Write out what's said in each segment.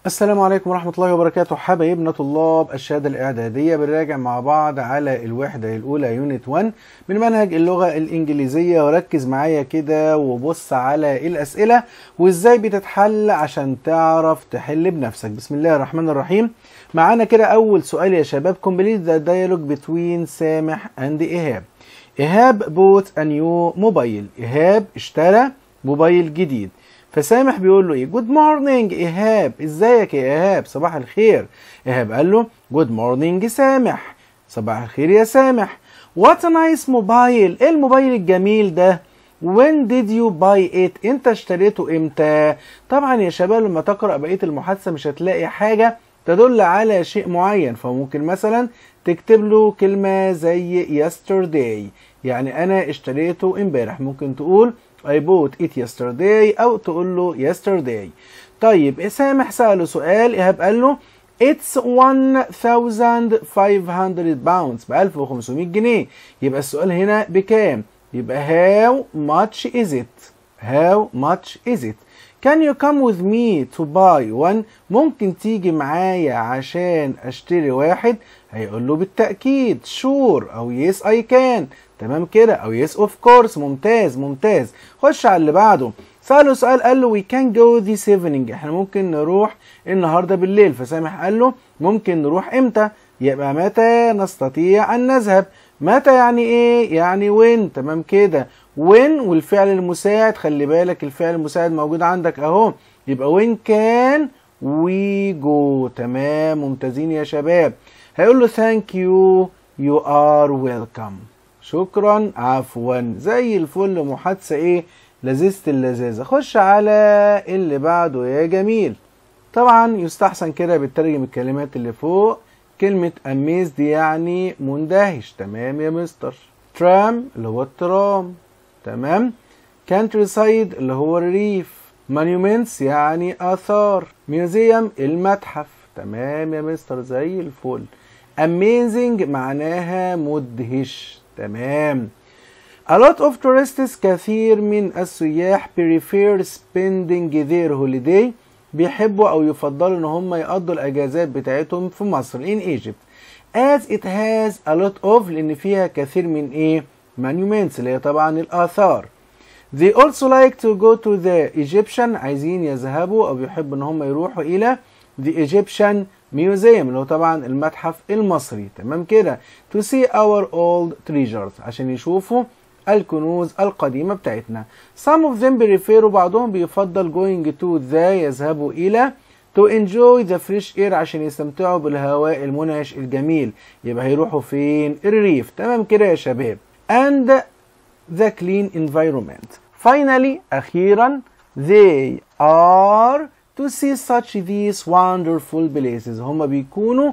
السلام عليكم ورحمة الله وبركاته حبايبنا طلاب الشهادة الإعدادية بنراجع مع بعض على الوحدة الأولى يونت 1 من منهج اللغة الإنجليزية وركز معايا كده وبص على الأسئلة وإزاي بتتحل عشان تعرف تحل بنفسك بسم الله الرحمن الرحيم معانا كده أول سؤال يا شباب complete the dialogue between سامح and إيهاب إيهاب bought a new mobile إيهاب اشترى موبايل جديد فسامح بيقول له ايه جود مورنينج ايهاب ازيك يا ايهاب صباح الخير ايهاب قال له جود مورنينج سامح صباح الخير يا سامح وات نايس موبايل ايه الموبايل الجميل ده when did you buy it انت اشتريته امتى طبعا يا شباب لما تقرا بقيه المحادثه مش هتلاقي حاجه تدل على شيء معين فممكن مثلا تكتب له كلمه زي yesterday يعني انا اشتريته امبارح ممكن تقول I bought it yesterday أو تقول له yesterday طيب سامح سأله سؤال إيهاب قال له It's 1500 pounds ب 1500 جنيه يبقى السؤال هنا بكام؟ يبقى how much is it؟ how much is it؟ Can you come with me to buy one؟ ممكن تيجي معايا عشان اشتري واحد؟ هيقول له بالتأكيد sure أو yes I can تمام كده او يس اوف كورس ممتاز ممتاز خش على اللي بعده سأله سؤال قال له we can go this evening احنا ممكن نروح النهارده بالليل فسامح قال له ممكن نروح امتى يبقى متى نستطيع ان نذهب متى يعني ايه يعني وين تمام كده وين والفعل المساعد خلي بالك الفعل المساعد موجود عندك اهو يبقى وين كان وي جو تمام ممتازين يا شباب هيقول له ثانك يو يو ار ويلكم شكرا عفوا زي الفل محادثة ايه لذيذة اللذاذة خش على اللي بعده يا جميل طبعا يستحسن كده بترجم الكلمات اللي فوق كلمة amazed يعني مندهش تمام يا مستر ترام اللي هو الترام تمام countryside اللي هو الريف monuments يعني آثار museum المتحف تمام يا مستر زي الفل amazing معناها مدهش تمام A lot of tourists كثير من السياح prefer spending their holiday بيحبوا أو يفضلوا إن هم يقضوا الأجازات بتاعتهم في مصر in Egypt as it has a lot of لأن فيها كثير من إيه monuments اللي هي طبعا الآثار They also like to go to the Egyptian عايزين يذهبوا أو يحبوا إن هم يروحوا إلى the Egyptian ميوزيوم اللي هو طبعا المتحف المصري تمام كده to see our old treasures عشان يشوفوا الكنوز القديمة بتاعتنا some of them prefer بعضهم بيفضل going to the يذهبوا إلى to enjoy the fresh air عشان يستمتعوا بالهواء المنعش الجميل يبقى هيروحوا فين الريف تمام كده يا شباب and the clean environment finally أخيرا they are to see such these wonderful places هم بيكونوا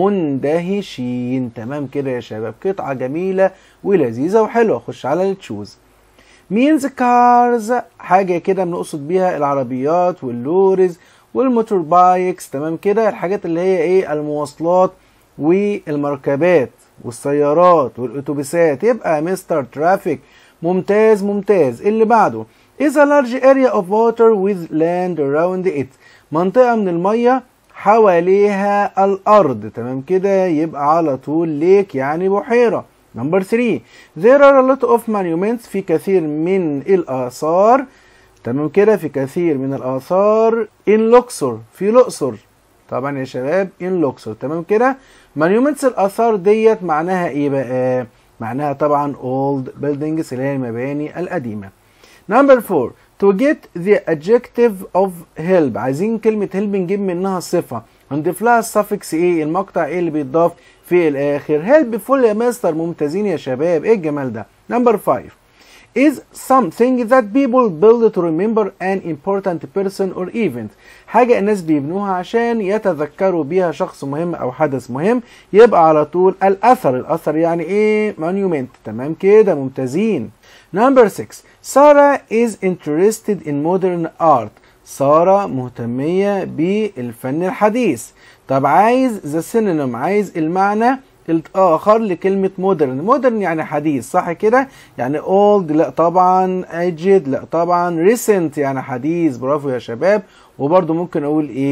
مندهشين تمام كده يا شباب قطعة جميلة ولذيذة وحلوة خش على اللي تشوز means cars حاجة كده بنقصد بيها العربيات واللوريز والموتور بايكس تمام كده الحاجات اللي هي ايه المواصلات والمركبات والسيارات والاتوبيسات يبقى مستر ترافيك ممتاز ممتاز اللي بعده is a large area of water with land around it منطقة من المية حواليها الأرض تمام كده يبقى على طول ليك يعني بحيرة نمبر 3 there are a lot of monuments في كثير من الآثار تمام كده في كثير من الآثار in لوكسور في الأقصر طبعا يا شباب in لوكسور تمام كده monuments الآثار ديت معناها ايه بقى معناها طبعا old buildings اللي هي المباني القديمة نمبر 4 to get the adjective of help عايزين كلمة help نجيب منها صفة هنضيف لها السفكس ايه المقطع ايه اللي بيتضاف في الاخر helpful يا مستر ممتازين يا شباب ايه الجمال ده نمبر 5 is something that people build to remember an important person or event حاجة الناس بيبنوها عشان يتذكروا بيها شخص مهم أو حدث مهم يبقى على طول الأثر الأثر يعني إيه monument تمام كده ممتازين Number 6 سارة is interested in modern art سارة مهتمية بالفن الحديث طب عايز ذا synonym عايز المعنى الآخر لكلمة مودرن مودرن يعني حديث صح كده يعني old لا طبعا aged لا طبعا recent يعني حديث برافو يا شباب وبرضو ممكن أقول إيه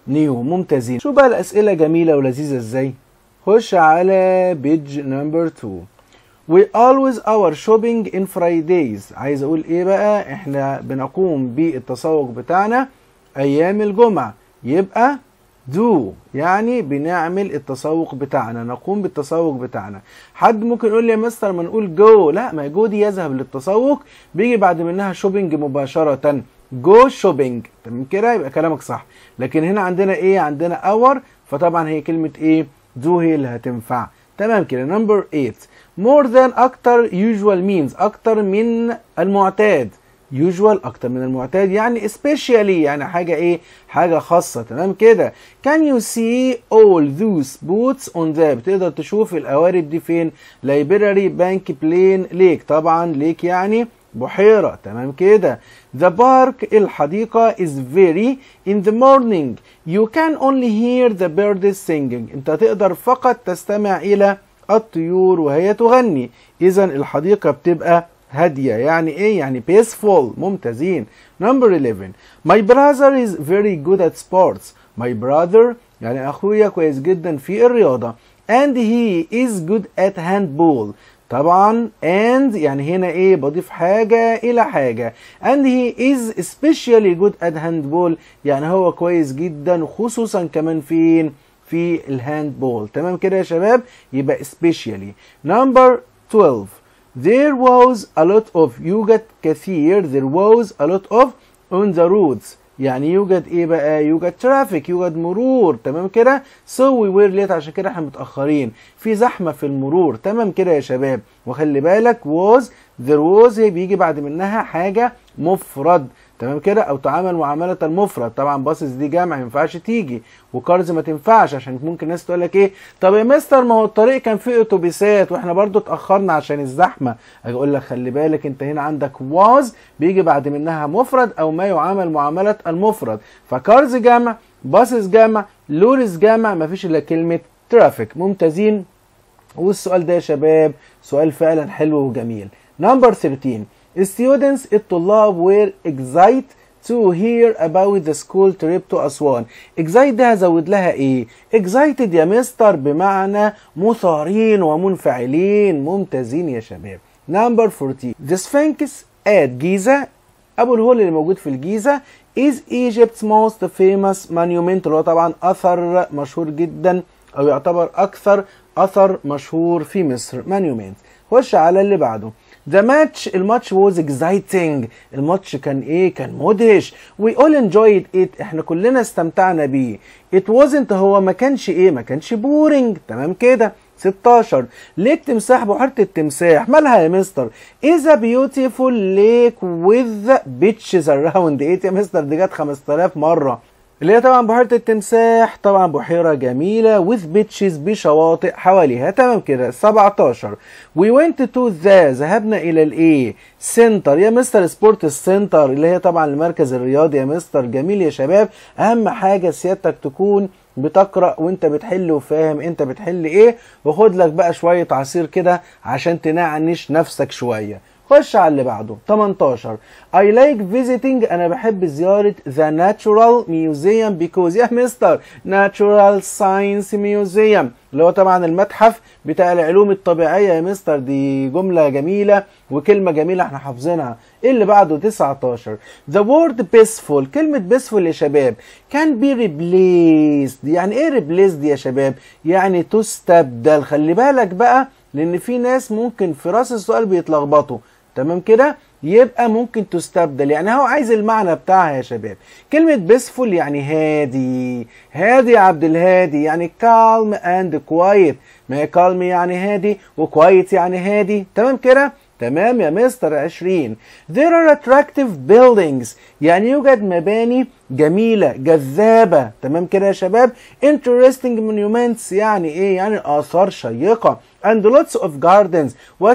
نيو ممتازين شو بقى الأسئلة جميلة ولذيذة ازاي خش على بيج نمبر 2 We always our shopping in Fridays عايز اقول ايه بقى احنا بنقوم بالتسوق بتاعنا ايام الجمعة يبقى do يعني بنعمل التسوق بتاعنا نقوم بالتسوق بتاعنا حد ممكن يقول لي يا مستر ما نقول جو لا ما جو دي يذهب للتسوق بيجي بعد منها شوبينج مباشرة جو شوبينج تمام كده يبقى كلامك صح لكن هنا عندنا ايه عندنا اور فطبعا هي كلمة ايه do هي اللي هتنفع تمام كده نمبر 8 more than اكتر usual means اكتر من المعتاد usual اكتر من المعتاد يعني especially يعني حاجة ايه حاجة خاصة تمام كده can you see all those boots on the بتقدر تشوف القوارب دي فين library bank plane lake طبعا lake يعني بحيرة تمام كده The park الحديقة is very in the morning you can only hear the birds singing انت تقدر فقط تستمع الى الطيور وهي تغني اذا الحديقة بتبقى هادية يعني ايه يعني peaceful ممتازين number 11 my brother is very good at sports my brother يعني اخويا كويس جدا في الرياضة and he is good at handball طبعا and يعني هنا ايه بضيف حاجة الى حاجة and he is especially good at handball يعني هو كويس جدا خصوصا كمان فين في الهاندبول تمام كده يا شباب يبقى especially number 12 there was a lot of يوجد كثير there was a lot of on the roads يعني يوجد ايه بقى يوجد ترافيك يوجد مرور تمام كده so we were late عشان كده احنا متاخرين في زحمه في المرور تمام كده يا شباب وخلي بالك was there was هي بيجي بعد منها حاجه مفرد تمام كده او تعامل معامله المفرد طبعا باصص دي جمع ما ينفعش تيجي وكارز ما تنفعش عشان ممكن الناس تقول لك ايه طب يا مستر ما هو الطريق كان فيه اتوبيسات واحنا برضو اتاخرنا عشان الزحمه اجي اقول لك خلي بالك انت هنا عندك واز بيجي بعد منها مفرد او ما يعامل معامله المفرد فكارز جمع باصص جمع لوريس جمع ما فيش الا كلمه ترافيك ممتازين والسؤال ده يا شباب سؤال فعلا حلو وجميل نمبر 13 students الطلاب were excited to hear about the school trip to أسوان excited ده هزود لها ايه excited يا مستر بمعنى مثارين ومنفعلين ممتازين يا شباب number 14 the sphinx at جيزة أبو الهول اللي موجود في الجيزة is Egypt's most famous monument اللي هو طبعا أثر مشهور جدا أو يعتبر أكثر أثر مشهور في مصر monument خش على اللي بعده The match الماتش was exciting الماتش كان ايه كان مدهش we all enjoyed it احنا كلنا استمتعنا بيه it wasn't هو ما كانش ايه ما كانش boring تمام كده 16 ليك تمساح بحيرة التمساح مالها يا مستر is a beautiful lake with beaches around it يا مستر دي جت 5000 مرة اللي هي طبعا بحيرة التمساح طبعا بحيرة جميلة with beaches بشواطئ حواليها تمام كده 17 we went to the ذهبنا إلى الإيه سنتر يا مستر سبورت السنتر اللي هي طبعا المركز الرياضي يا مستر جميل يا شباب أهم حاجة سيادتك تكون بتقرا وانت بتحل وفاهم انت بتحل ايه وخد لك بقى شويه عصير كده عشان تنعنش نفسك شويه خش على اللي بعده 18 I like visiting انا بحب زيارة the natural museum because يا مستر natural science museum اللي هو طبعا المتحف بتاع العلوم الطبيعية يا مستر دي جملة جميلة وكلمة جميلة احنا حافظينها ايه اللي بعده 19 the word peaceful كلمة peaceful يا شباب can be replaced يعني ايه replaced يا شباب يعني تستبدل خلي بالك بقى لان في ناس ممكن في راس السؤال بيتلخبطوا تمام كده يبقى ممكن تستبدل يعني هو عايز المعنى بتاعها يا شباب كلمة بيسفول يعني هادي هادي يا عبد الهادي يعني calm and quiet ما هي calm يعني هادي وquiet يعني هادي تمام كده تمام يا مستر 20 There are attractive buildings يعني يوجد مباني جميلة جذابة تمام كده يا شباب Interesting monuments يعني ايه يعني آثار شيقة and lots of gardens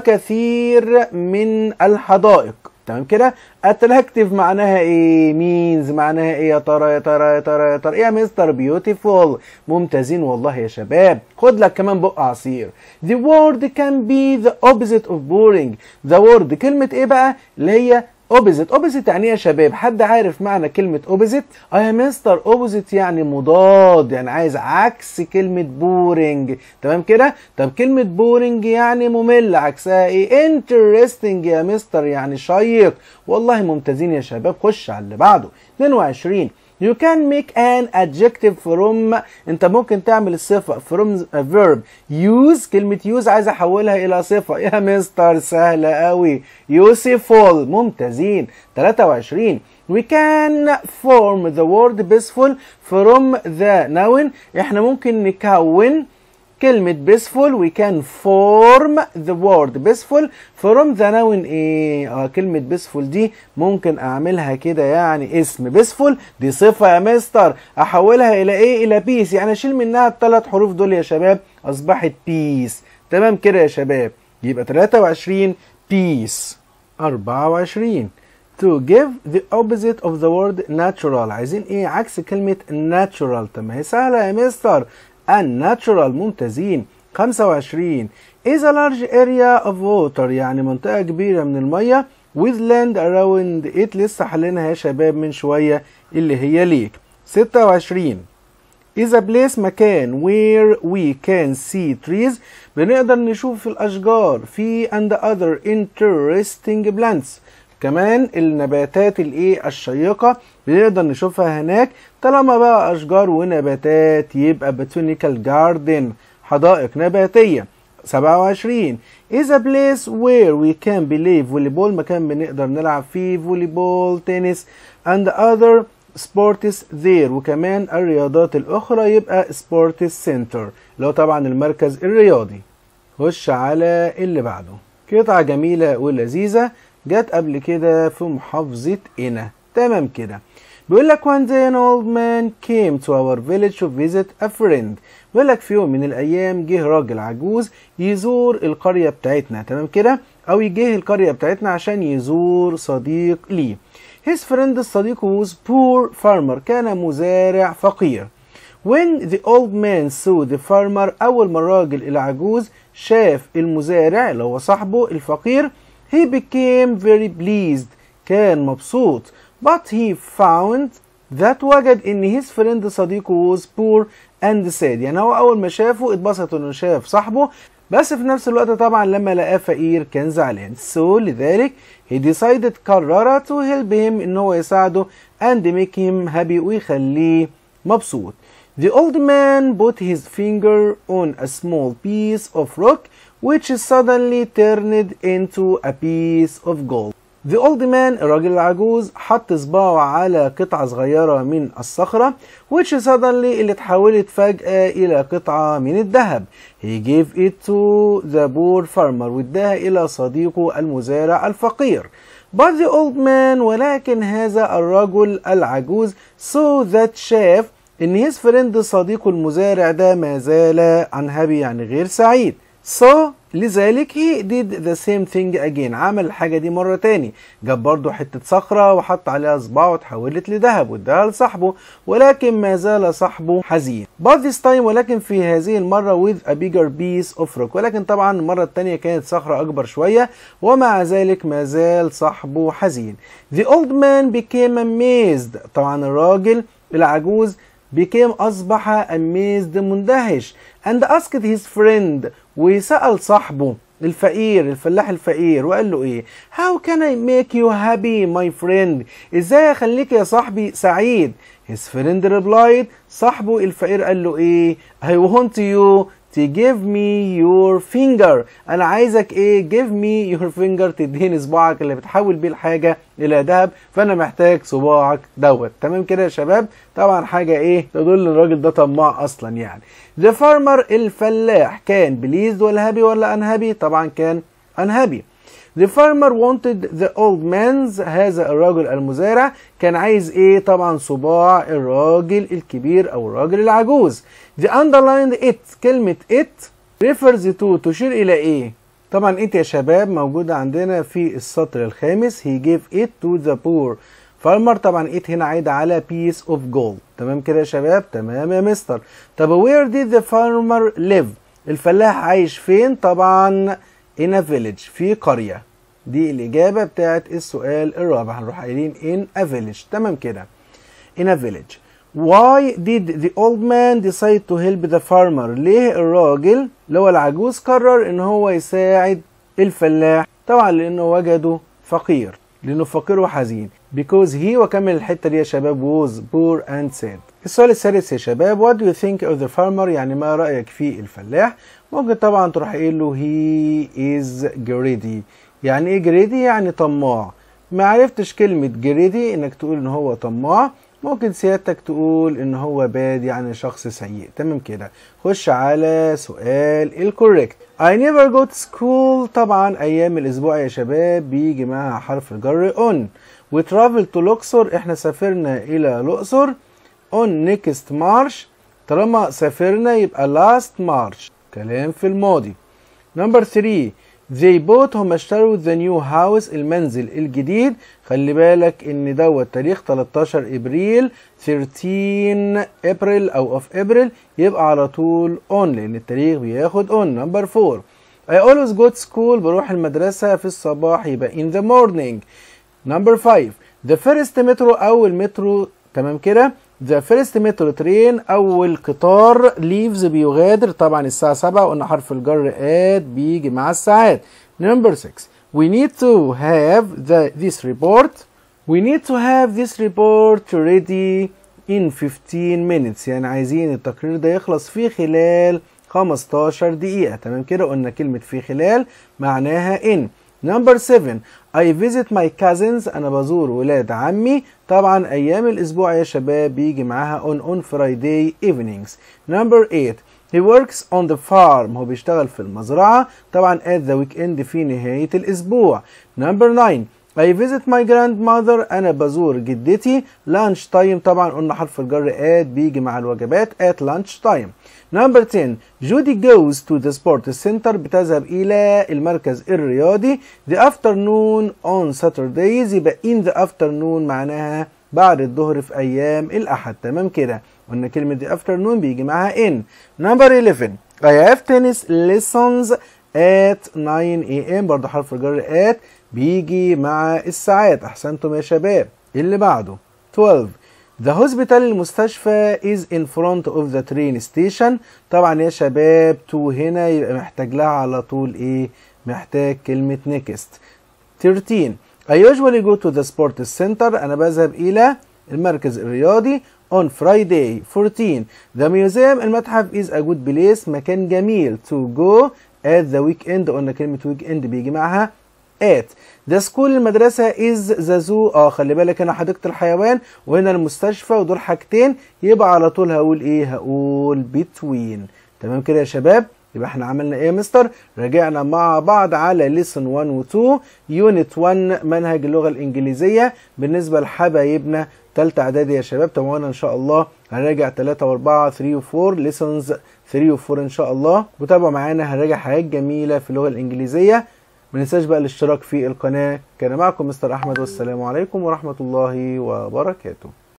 وكثير من الحدائق تمام كده attractive معناها ايه means معناها ايه يا ترى يا ترى يا ترى يا ترى ايه يا مستر beautiful ممتازين والله يا شباب خد لك كمان بق عصير the word can be the opposite of boring the word كلمة ايه بقى اللي هي opposite opposite يعني ايه يا شباب حد عارف معنى كلمة opposite اه يا مستر opposite يعني مضاد يعني عايز عكس كلمة boring تمام كده طب كلمة boring يعني ممل عكسها ايه interesting يا مستر يعني شيق والله ممتازين يا شباب خش على اللي بعده 22 You can make an adjective from انت ممكن تعمل الصفة from a verb use كلمة use عايز احولها الى صفة يا مستر سهلة قوي useful ممتازين 23 We can form the word peaceful from the noun احنا ممكن نكون كلمة peaceful we can form the word peaceful from the noun ايه اه كلمة peaceful دي ممكن اعملها كده يعني اسم peaceful دي صفة يا مستر احولها الى ايه الى peace يعني اشيل منها الثلاث حروف دول يا شباب اصبحت peace تمام كده يا شباب يبقى 23 peace 24 to give the opposite of the word natural عايزين ايه عكس كلمة natural طب ما هي سهلة يا مستر unnatural ممتازين 25 is a large area of water يعني منطقة كبيرة من المية with land around it لسه حلينها يا شباب من شوية اللي هي ليك 26 is a place مكان where we can see trees بنقدر نشوف الأشجار في and other interesting plants كمان النباتات الايه الشيقة بنقدر نشوفها هناك طالما بقى أشجار ونباتات يبقى botanical garden حدائق نباتية 27 is a place where we can play volleyball مكان بنقدر نلعب فيه فوليبول تنس and other sports there وكمان الرياضات الأخرى يبقى sports center اللي هو طبعا المركز الرياضي خش على اللي بعده قطعة جميلة ولذيذة جت قبل كده في محافظة قنا تمام كده بيقول لك one day an old man came to our village to visit a friend بيقول لك في يوم من الايام جه راجل عجوز يزور القرية بتاعتنا تمام كده او يجيه القرية بتاعتنا عشان يزور صديق ليه his friend الصديق was poor farmer كان مزارع فقير when the old man saw the farmer اول ما الراجل العجوز شاف المزارع اللي هو صاحبه الفقير he became very pleased كان مبسوط but he found that وجد ان his friend صديقه was poor and sad يعني هو اول ما شافه اتبسط انه شاف صاحبه بس في نفس الوقت طبعا لما لقاه فقير كان زعلان so لذلك he decided قرر to help him ان هو يساعده and make him happy ويخليه مبسوط The old man put his finger on a small piece of rock which suddenly turned into a piece of gold. The old man الراجل العجوز حط صباعه على قطعة صغيرة من الصخرة which suddenly اللي اتحولت فجأة إلى قطعة من الذهب. He gave it to the poor farmer واداها إلى صديقه المزارع الفقير. But the old man ولكن هذا الرجل العجوز saw that شاف إن his friend صديقه المزارع ده ما زال unhappy يعني غير سعيد. So لذلك he did the same thing again عمل الحاجة دي مرة تاني جاب برضو حتة صخرة وحط عليها صباعه وتحولت لذهب واداها لصاحبه ولكن ما زال صاحبه حزين but this time ولكن في هذه المرة with a bigger piece of rock ولكن طبعا المرة التانية كانت صخرة أكبر شوية ومع ذلك ما زال صاحبه حزين the old man became amazed طبعا الراجل العجوز became أصبح amazed مندهش and asked his friend وسأل صاحبه الفقير الفلاح الفقير وقال له ايه how can I make you happy my friend ازاي اخليك يا صاحبي سعيد his friend replied صاحبه الفقير قال له ايه I want you to give me your finger انا عايزك ايه give me your finger تديني صباعك اللي بتحول بيه الحاجه الى ذهب فانا محتاج صباعك دوت تمام كده يا شباب طبعا حاجه ايه تدل الراجل ده طماع اصلا يعني the farmer الفلاح كان بليزد ولا هابي ولا انهابي طبعا كان unhappy The farmer wanted the old man's هذا الرجل المزارع كان عايز ايه طبعا صباع الراجل الكبير او الراجل العجوز The underlined it كلمة it refers to تشير الى ايه طبعا it يا شباب موجودة عندنا في السطر الخامس he gave it to the poor farmer طبعا it هنا عايدة على piece of gold تمام كده يا شباب تمام يا مستر طب where did the farmer live الفلاح عايش فين طبعا in a village في قرية دي الإجابة بتاعت السؤال الرابع هنروح قايلين in a village تمام كده in a village Why did the old man decide to help the farmer ليه الراجل اللي هو العجوز قرر ان هو يساعد الفلاح طبعا لانه وجده فقير لانه فقير وحزين because he وكمل الحته دي يا شباب was poor and sad السؤال السادس يا شباب what do you think of the farmer يعني ما رايك في الفلاح ممكن طبعا تروح قايل له he is greedy يعني ايه greedy يعني طماع ما عرفتش كلمه greedy انك تقول ان هو طماع ممكن سيادتك تقول ان هو باد يعني شخص سيء تمام كده خش على سؤال الكوريكت I never go to school طبعا ايام الاسبوع يا شباب بيجي معاها حرف الجر on we travel to Luxor احنا سافرنا الى الاقصر on next March طالما سافرنا يبقى last March كلام في الماضي نمبر 3 they bought هم اشتروا the new house المنزل الجديد خلي بالك ان دوت تاريخ 13 ابريل 13 ابريل او of ابريل يبقى على طول on لان التاريخ بياخد on نمبر 4 I always go to school بروح المدرسة في الصباح يبقى in the morning نمبر 5 the first metro اول مترو تمام كده The first metro train أول قطار leaves بيغادر طبعا الساعة 7 قلنا حرف الجر at بيجي مع الساعات. Number 6 We need to have the, this report We need to have this report ready in 15 minutes يعني عايزين التقرير ده يخلص في خلال 15 دقيقة تمام كده قلنا كلمة في خلال معناها in Number 7 I visit my cousins أنا بزور ولاد عمي طبعا أيام الأسبوع يا شباب بيجي معاها on on Friday evenings Number 8 He works on the farm هو بيشتغل في المزرعة طبعا at the weekend في نهاية الأسبوع Number 9 I visit my grandmother أنا بزور جدتي lunch time طبعا قلنا حرف الجر at بيجي مع الوجبات at lunch time Number 10 Judy goes to the sports center بتذهب إلى المركز الرياضي The afternoon on Saturdays يبقى in the afternoon معناها بعد الظهر في أيام الأحد تمام كده قلنا كلمة the afternoon بيجي معاها in Number 11 I have tennis lessons at 9 a.m. برضه حرف الجر at بيجي مع الساعات أحسنتم يا شباب اللي بعده 12 The hospital المستشفى is in front of the train station طبعا يا شباب تو هنا يبقى محتاج لها على طول ايه محتاج كلمة next 13 I usually go to the sports center أنا بذهب إلى المركز الرياضي on Friday 14 The museum المتحف is a good place مكان جميل to go at the weekend قلنا كلمة weekend بيجي معها at the school المدرسة is the zoo اه خلي بالك هنا حديقة الحيوان وهنا المستشفى ودول حاجتين يبقى على طول هقول ايه هقول between تمام كده يا شباب يبقى احنا عملنا ايه يا مستر رجعنا مع بعض على lesson 1 و 2 unit 1 منهج اللغة الانجليزية بالنسبة لحبايبنا تالتة اعدادي يا شباب تابعونا ان شاء الله هنراجع 3 و4 3 و4 lessons 3 و4 ان شاء الله وتابعوا معانا هنراجع حاجات جميلة في اللغة الانجليزية ما ننساش بقى الاشتراك في القناة كان معكم مستر أحمد والسلام عليكم ورحمة الله وبركاته